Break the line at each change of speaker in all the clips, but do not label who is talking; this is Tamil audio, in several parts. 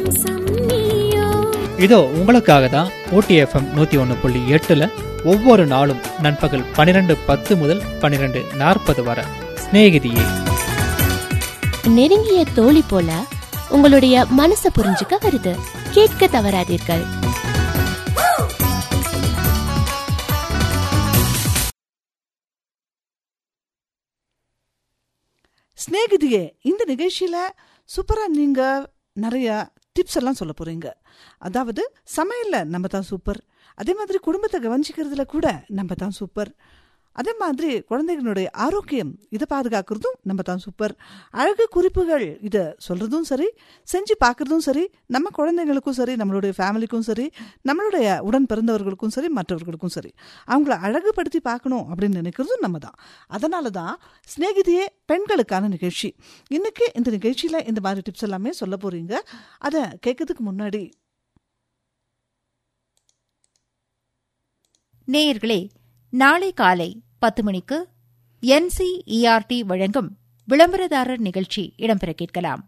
நேசம் நீயோ
இதோ உங்களுக்காக தான் ஓடிஎஃப்எம் நூற்றி ஒன்று புள்ளி எட்டில் ஒவ்வொரு நாளும் நண்பகல் பன்னிரெண்டு பத்து முதல் பன்னிரெண்டு நாற்பது வரை சிநேகிதியே
நெருங்கிய தோழி போல உங்களுடைய மனசை புரிஞ்சுக்க வருது கேட்க தவறாதீர்கள்
ஸ்நேகிதியே இந்த நிகழ்ச்சியில் சூப்பராக நீங்கள் நிறைய டிப்ஸ் எல்லாம் சொல்ல போகிறீங்க அதாவது சமையலில் நம்ம தான் சூப்பர் அதே மாதிரி குடும்பத்தை கவனிச்சிக்கிறதுல கூட நம்ம தான் சூப்பர் அதே மாதிரி குழந்தைகளுடைய ஆரோக்கியம் இதை பாதுகாக்கிறதும் நம்ம தான் சூப்பர் அழகு குறிப்புகள் இதை சொல்கிறதும் சரி செஞ்சு பார்க்குறதும் சரி நம்ம குழந்தைங்களுக்கும் சரி நம்மளுடைய ஃபேமிலிக்கும் சரி நம்மளுடைய உடன் பிறந்தவர்களுக்கும் சரி மற்றவர்களுக்கும் சரி அவங்கள அழகுபடுத்தி பார்க்கணும் அப்படின்னு நினைக்கிறதும் நம்ம தான் அதனால தான் சிநேகிதியே பெண்களுக்கான நிகழ்ச்சி இன்னைக்கு இந்த நிகழ்ச்சியில் இந்த மாதிரி டிப்ஸ் எல்லாமே சொல்ல போறீங்க அதை கேட்கறதுக்கு முன்னாடி
நேயர்களே நாளை காலை பத்து மணிக்கு என்சிஇஆர்டி வழங்கும் விளம்பரதாரர் நிகழ்ச்சி இடம்பெற கேட்கலாம்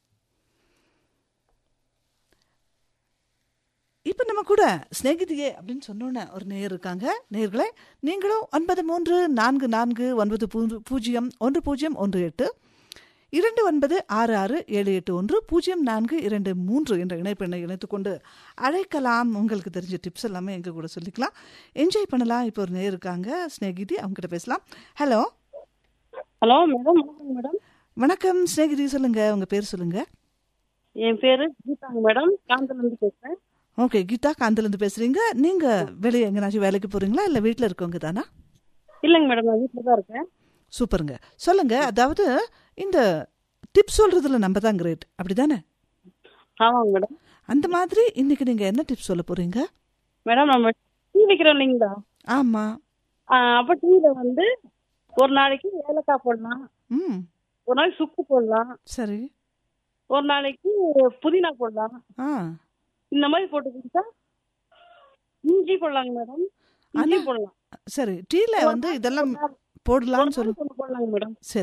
இப்போ நம்ம கூட சிநேகிதியே அப்படின்னு சொன்னோன்னே ஒரு நேயர் இருக்காங்க நேயர்களே நீங்களும் ஒன்பது மூன்று நான்கு நான்கு ஒன்பது பூ- பூஜ்ஜியம் ஒன்று பூஜ்ஜியம் ஒன்று எட்டு இரண்டு ஒன்பது ஆறு ஆறு ஏழு எட்டு ஒன்று பூஜ்ஜியம் நான்கு இரண்டு மூன்று என்ற இணைப்பெண்ணை இணைத்துக்கொண்டு அழைக்கலாம் உங்களுக்கு தெரிஞ்ச டிப்ஸ் எல்லாமே எங்க கூட சொல்லிக்கலாம் என்ஜாய் பண்ணலாம் இப்போ ஒரு நேயர் இருக்காங்க ஸ்நேகிதி அவங்க கிட்ட பேசலாம் ஹலோ
ஹலோ மேடம் வணக்கம் மேடம்
வணக்கம் ஸ்நேகிதி சொல்லுங்க உங்க பேர் சொல்லுங்க
என் பேரு கீதாங்க மேடம் காந்தலேருந்து பேசுறேன்
ஓகே கீதா காந்திலேருந்து பேசுறீங்க நீங்க வெளியே எங்கனாச்சும் வேலைக்கு போறீங்களா இல்ல வீட்ல இருக்கவங்க தானா
இல்லைங்க மேடம் நான் வீட்டில் தான் இருக்கேன்
சூப்பருங்க சொல்லுங்க அதாவது இந்த டிப்ஸ் சொல்றதுல நம்ம தான் கிரேட் அப்படிதானே
ஆமாங்க மேடம்
அந்த மாதிரி இன்னைக்கு நீங்க என்ன டிப்ஸ் சொல்ல போறீங்க
மேடம் நம்ம டீ வைக்கிறோம் இல்லைங்களா
ஆமா
ஆ, அப்போ டீயில் வந்து ஒரு நாளைக்கு ஏலக்காய் போடலாம்
ம்
ஒரு நாளைக்கு சுக்கு போடலாம்
சரி
ஒரு நாளைக்கு புதினா போடலாம்
ஆ
இந்த மாதிரி போட்டு குடிச்சா இஞ்சி போடலாங்க மேடம் இஞ்சி
ஆனா-
போடலாம்
சரி டீல வந்து இதெல்லாம் போடலாம்னு சொல்லு
போடலாங்க மேடம்
சரி